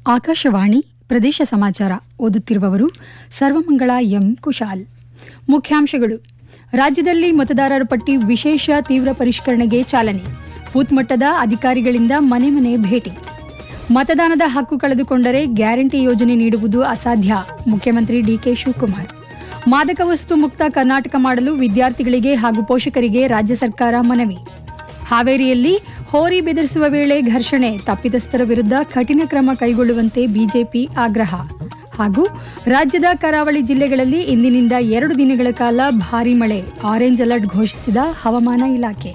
ಆಕಾಶವಾಣಿ ಪ್ರದೇಶ ಸಮಾಚಾರ ಓದುತ್ತಿರುವವರು ಸರ್ವಮಂಗಳ ಎಂ ಕುಶಾಲ್ ಮುಖ್ಯಾಂಶಗಳು ರಾಜ್ಯದಲ್ಲಿ ಮತದಾರರ ಪಟ್ಟಿ ವಿಶೇಷ ತೀವ್ರ ಪರಿಷ್ಕರಣೆಗೆ ಚಾಲನೆ ಬೂತ್ ಮಟ್ಟದ ಅಧಿಕಾರಿಗಳಿಂದ ಮನೆ ಮನೆ ಭೇಟಿ ಮತದಾನದ ಹಕ್ಕು ಕಳೆದುಕೊಂಡರೆ ಗ್ಯಾರಂಟಿ ಯೋಜನೆ ನೀಡುವುದು ಅಸಾಧ್ಯ ಮುಖ್ಯಮಂತ್ರಿ ಡಿಕೆ ಶಿವಕುಮಾರ್ ಮಾದಕ ವಸ್ತು ಮುಕ್ತ ಕರ್ನಾಟಕ ಮಾಡಲು ವಿದ್ಯಾರ್ಥಿಗಳಿಗೆ ಹಾಗೂ ಪೋಷಕರಿಗೆ ರಾಜ್ಯ ಸರ್ಕಾರ ಮನವಿ ಹಾವೇರಿಯಲ್ಲಿ ಹೋರಿ ಬೆದರಿಸುವ ವೇಳೆ ಘರ್ಷಣೆ ತಪ್ಪಿತಸ್ಥರ ವಿರುದ್ಧ ಕಠಿಣ ಕ್ರಮ ಕೈಗೊಳ್ಳುವಂತೆ ಬಿಜೆಪಿ ಆಗ್ರಹ ಹಾಗೂ ರಾಜ್ಯದ ಕರಾವಳಿ ಜಿಲ್ಲೆಗಳಲ್ಲಿ ಇಂದಿನಿಂದ ಎರಡು ದಿನಗಳ ಕಾಲ ಭಾರೀ ಮಳೆ ಆರೆಂಜ್ ಅಲರ್ಟ್ ಘೋಷಿಸಿದ ಹವಾಮಾನ ಇಲಾಖೆ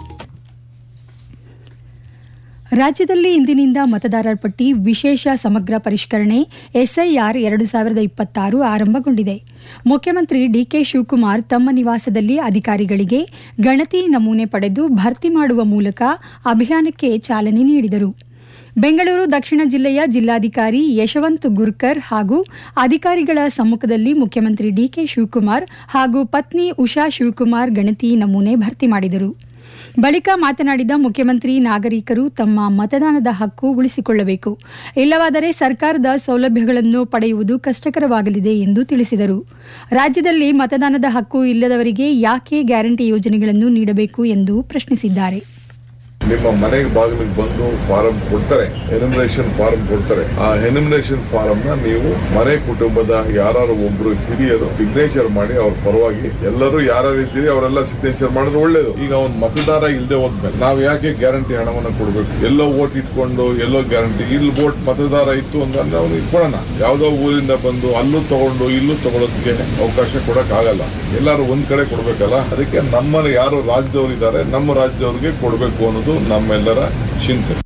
ರಾಜ್ಯದಲ್ಲಿ ಇಂದಿನಿಂದ ಮತದಾರರ ಪಟ್ಟಿ ವಿಶೇಷ ಸಮಗ್ರ ಪರಿಷ್ಕರಣೆ ಎಸ್ಐಆರ್ ಎರಡು ಸಾವಿರದ ಇಪ್ಪತ್ತಾರು ಆರಂಭಗೊಂಡಿದೆ ಮುಖ್ಯಮಂತ್ರಿ ಡಿಕೆ ಶಿವಕುಮಾರ್ ತಮ್ಮ ನಿವಾಸದಲ್ಲಿ ಅಧಿಕಾರಿಗಳಿಗೆ ಗಣತಿ ನಮೂನೆ ಪಡೆದು ಭರ್ತಿ ಮಾಡುವ ಮೂಲಕ ಅಭಿಯಾನಕ್ಕೆ ಚಾಲನೆ ನೀಡಿದರು ಬೆಂಗಳೂರು ದಕ್ಷಿಣ ಜಿಲ್ಲೆಯ ಜಿಲ್ಲಾಧಿಕಾರಿ ಯಶವಂತ್ ಗುರ್ಕರ್ ಹಾಗೂ ಅಧಿಕಾರಿಗಳ ಸಮ್ಮುಖದಲ್ಲಿ ಮುಖ್ಯಮಂತ್ರಿ ಡಿಕೆ ಶಿವಕುಮಾರ್ ಹಾಗೂ ಪತ್ನಿ ಉಷಾ ಶಿವಕುಮಾರ್ ಗಣತಿ ನಮೂನೆ ಭರ್ತಿ ಮಾಡಿದರು ಬಳಿಕ ಮಾತನಾಡಿದ ಮುಖ್ಯಮಂತ್ರಿ ನಾಗರಿಕರು ತಮ್ಮ ಮತದಾನದ ಹಕ್ಕು ಉಳಿಸಿಕೊಳ್ಳಬೇಕು ಇಲ್ಲವಾದರೆ ಸರ್ಕಾರದ ಸೌಲಭ್ಯಗಳನ್ನು ಪಡೆಯುವುದು ಕಷ್ಟಕರವಾಗಲಿದೆ ಎಂದು ತಿಳಿಸಿದರು ರಾಜ್ಯದಲ್ಲಿ ಮತದಾನದ ಹಕ್ಕು ಇಲ್ಲದವರಿಗೆ ಯಾಕೆ ಗ್ಯಾರಂಟಿ ಯೋಜನೆಗಳನ್ನು ನೀಡಬೇಕು ಎಂದು ಪ್ರಶ್ನಿಸಿದ್ದಾರೆ ನಿಮ್ಮ ಮನೆಗೆ ಬಾಗಿಲಿಗೆ ಬಂದು ಫಾರಂ ಕೊಡ್ತಾರೆ ಎನಿಮಿನೇಷನ್ ಫಾರಂ ಕೊಡ್ತಾರೆ ಆ ಎನಿಮಿನೇಷನ್ ಫಾರಂ ನ ನೀವು ಮನೆ ಕುಟುಂಬದ ಯಾರು ಒಬ್ರು ಹಿರಿಯರು ಸಿಗ್ನೇಚರ್ ಮಾಡಿ ಅವ್ರ ಪರವಾಗಿ ಎಲ್ಲರೂ ಯಾರ್ಯಾರು ಇದ್ದೀರಿ ಅವರೆಲ್ಲ ಸಿಗ್ನೇಚರ್ ಮಾಡಿದ್ರೆ ಒಳ್ಳೇದು ಈಗ ಒಂದು ಮತದಾರ ಇಲ್ಲದೆ ಹೋದ್ಮೇಲೆ ನಾವು ಯಾಕೆ ಗ್ಯಾರಂಟಿ ಹಣವನ್ನು ಕೊಡಬೇಕು ಎಲ್ಲೋ ಓಟ್ ಇಟ್ಕೊಂಡು ಎಲ್ಲೋ ಗ್ಯಾರಂಟಿ ಇಲ್ಲಿ ವೋಟ್ ಮತದಾರ ಇತ್ತು ಅಂತಂದ್ರೆ ಅವ್ನು ಇಟ್ಕೊಳ್ಳೋಣ ಯಾವ್ದೋ ಊರಿಂದ ಬಂದು ಅಲ್ಲೂ ತಗೊಂಡು ಇಲ್ಲೂ ತಗೊಳೋದಕ್ಕೆ ಅವಕಾಶ ಕೊಡಕ್ ಆಗಲ್ಲ ಎಲ್ಲರೂ ಒಂದ್ ಕಡೆ ಕೊಡ್ಬೇಕಲ್ಲ ಅದಕ್ಕೆ ನಮ್ಮ ಯಾರು ರಾಜ್ಯದವ್ರು ಇದ್ದಾರೆ ನಮ್ಮ ರಾಜ್ಯದವ್ರಿಗೆ ಕೊಡಬೇಕು ಅನ್ನೋದು ನಮ್ಮೆಲ್ಲರ ಚಿಂತನೆ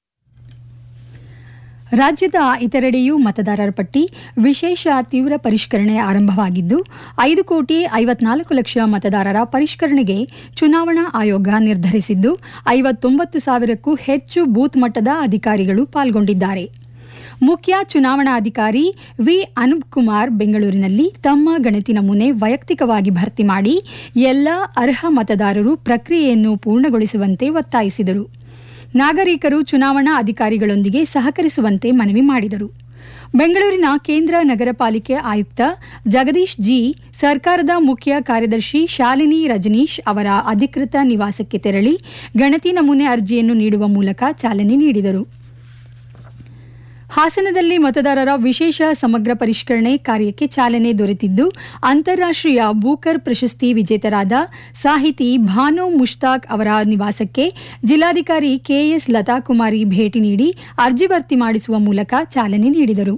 ರಾಜ್ಯದ ಇತರೆಡೆಯೂ ಮತದಾರರ ಪಟ್ಟಿ ವಿಶೇಷ ತೀವ್ರ ಪರಿಷ್ಕರಣೆ ಆರಂಭವಾಗಿದ್ದು ಐದು ಕೋಟಿ ಐವತ್ನಾಲ್ಕು ಲಕ್ಷ ಮತದಾರರ ಪರಿಷ್ಕರಣೆಗೆ ಚುನಾವಣಾ ಆಯೋಗ ನಿರ್ಧರಿಸಿದ್ದು ಐವತ್ತೊಂಬತ್ತು ಸಾವಿರಕ್ಕೂ ಹೆಚ್ಚು ಬೂತ್ ಮಟ್ಟದ ಅಧಿಕಾರಿಗಳು ಪಾಲ್ಗೊಂಡಿದ್ದಾರೆ ಮುಖ್ಯ ಚುನಾವಣಾಧಿಕಾರಿ ವಿ ಅನೂಪ್ ಕುಮಾರ್ ಬೆಂಗಳೂರಿನಲ್ಲಿ ತಮ್ಮ ಗಣತಿ ನಮೂನೆ ವೈಯಕ್ತಿಕವಾಗಿ ಭರ್ತಿ ಮಾಡಿ ಎಲ್ಲ ಅರ್ಹ ಮತದಾರರು ಪ್ರಕ್ರಿಯೆಯನ್ನು ಪೂರ್ಣಗೊಳಿಸುವಂತೆ ಒತ್ತಾಯಿಸಿದರು ನಾಗರಿಕರು ಚುನಾವಣಾ ಅಧಿಕಾರಿಗಳೊಂದಿಗೆ ಸಹಕರಿಸುವಂತೆ ಮನವಿ ಮಾಡಿದರು ಬೆಂಗಳೂರಿನ ಕೇಂದ್ರ ನಗರ ಪಾಲಿಕೆ ಆಯುಕ್ತ ಜಗದೀಶ್ ಜಿ ಸರ್ಕಾರದ ಮುಖ್ಯ ಕಾರ್ಯದರ್ಶಿ ಶಾಲಿನಿ ರಜನೀಶ್ ಅವರ ಅಧಿಕೃತ ನಿವಾಸಕ್ಕೆ ತೆರಳಿ ಗಣತಿ ನಮೂನೆ ಅರ್ಜಿಯನ್ನು ನೀಡುವ ಮೂಲಕ ಚಾಲನೆ ನೀಡಿದರು ಹಾಸನದಲ್ಲಿ ಮತದಾರರ ವಿಶೇಷ ಸಮಗ್ರ ಪರಿಷ್ಕರಣೆ ಕಾರ್ಯಕ್ಕೆ ಚಾಲನೆ ದೊರೆತಿದ್ದು ಅಂತಾರಾಷ್ಟ್ರೀಯ ಬೂಕರ್ ಪ್ರಶಸ್ತಿ ವಿಜೇತರಾದ ಸಾಹಿತಿ ಭಾನು ಮುಷ್ತಾಕ್ ಅವರ ನಿವಾಸಕ್ಕೆ ಜಿಲ್ಲಾಧಿಕಾರಿ ಕೆಎಸ್ ಲತಾಕುಮಾರಿ ಭೇಟಿ ನೀಡಿ ಅರ್ಜಿ ಭರ್ತಿ ಮಾಡಿಸುವ ಮೂಲಕ ಚಾಲನೆ ನೀಡಿದರು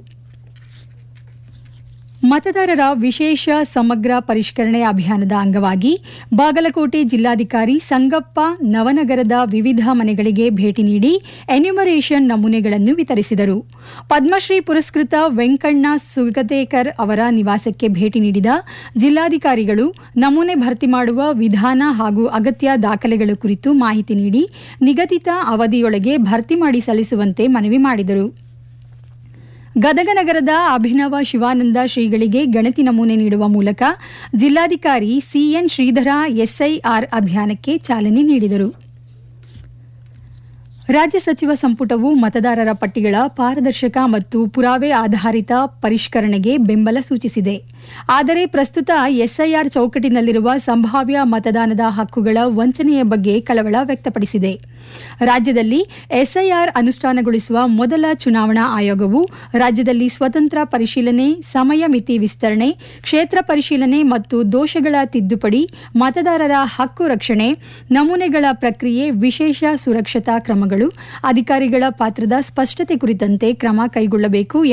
ಮತದಾರರ ವಿಶೇಷ ಸಮಗ್ರ ಪರಿಷ್ಕರಣೆ ಅಭಿಯಾನದ ಅಂಗವಾಗಿ ಬಾಗಲಕೋಟೆ ಜಿಲ್ಲಾಧಿಕಾರಿ ಸಂಗಪ್ಪ ನವನಗರದ ವಿವಿಧ ಮನೆಗಳಿಗೆ ಭೇಟಿ ನೀಡಿ ಎನ್ಯುಮರೇಷನ್ ನಮೂನೆಗಳನ್ನು ವಿತರಿಸಿದರು ಪದ್ಮಶ್ರೀ ಪುರಸ್ಕೃತ ವೆಂಕಣ್ಣ ಸುಗತೇಕರ್ ಅವರ ನಿವಾಸಕ್ಕೆ ಭೇಟಿ ನೀಡಿದ ಜಿಲ್ಲಾಧಿಕಾರಿಗಳು ನಮೂನೆ ಭರ್ತಿ ಮಾಡುವ ವಿಧಾನ ಹಾಗೂ ಅಗತ್ಯ ದಾಖಲೆಗಳ ಕುರಿತು ಮಾಹಿತಿ ನೀಡಿ ನಿಗದಿತ ಅವಧಿಯೊಳಗೆ ಭರ್ತಿ ಮಾಡಿ ಸಲ್ಲಿಸುವಂತೆ ಮನವಿ ಮಾಡಿದರು ಗದಗ ನಗರದ ಅಭಿನವ ಶಿವಾನಂದ ಶ್ರೀಗಳಿಗೆ ಗಣತಿ ನಮೂನೆ ನೀಡುವ ಮೂಲಕ ಜಿಲ್ಲಾಧಿಕಾರಿ ಸಿಎನ್ ಶ್ರೀಧರ ಎಸ್ಐಆರ್ ಅಭಿಯಾನಕ್ಕೆ ಚಾಲನೆ ನೀಡಿದರು ರಾಜ್ಯ ಸಚಿವ ಸಂಪುಟವು ಮತದಾರರ ಪಟ್ಟಿಗಳ ಪಾರದರ್ಶಕ ಮತ್ತು ಪುರಾವೆ ಆಧಾರಿತ ಪರಿಷ್ಕರಣೆಗೆ ಬೆಂಬಲ ಸೂಚಿಸಿದೆ ಆದರೆ ಪ್ರಸ್ತುತ ಎಸ್ಐಆರ್ ಚೌಕಟ್ಟಿನಲ್ಲಿರುವ ಸಂಭಾವ್ಯ ಮತದಾನದ ಹಕ್ಕುಗಳ ವಂಚನೆಯ ಬಗ್ಗೆ ಕಳವಳ ವ್ಯಕ್ತಪಡಿಸಿದೆ ರಾಜ್ಯದಲ್ಲಿ ಎಸ್ಐಆರ್ ಅನುಷ್ಠಾನಗೊಳಿಸುವ ಮೊದಲ ಚುನಾವಣಾ ಆಯೋಗವು ರಾಜ್ಯದಲ್ಲಿ ಸ್ವತಂತ್ರ ಪರಿಶೀಲನೆ ಸಮಯ ಮಿತಿ ವಿಸ್ತರಣೆ ಕ್ಷೇತ್ರ ಪರಿಶೀಲನೆ ಮತ್ತು ದೋಷಗಳ ತಿದ್ದುಪಡಿ ಮತದಾರರ ಹಕ್ಕು ರಕ್ಷಣೆ ನಮೂನೆಗಳ ಪ್ರಕ್ರಿಯೆ ವಿಶೇಷ ಸುರಕ್ಷತಾ ಕ್ರಮಗಳು ಅಧಿಕಾರಿಗಳ ಪಾತ್ರದ ಸ್ಪಷ್ಟತೆ ಕುರಿತಂತೆ ಕ್ರಮ ಕೈಗೊಳ್ಳಬೇಕು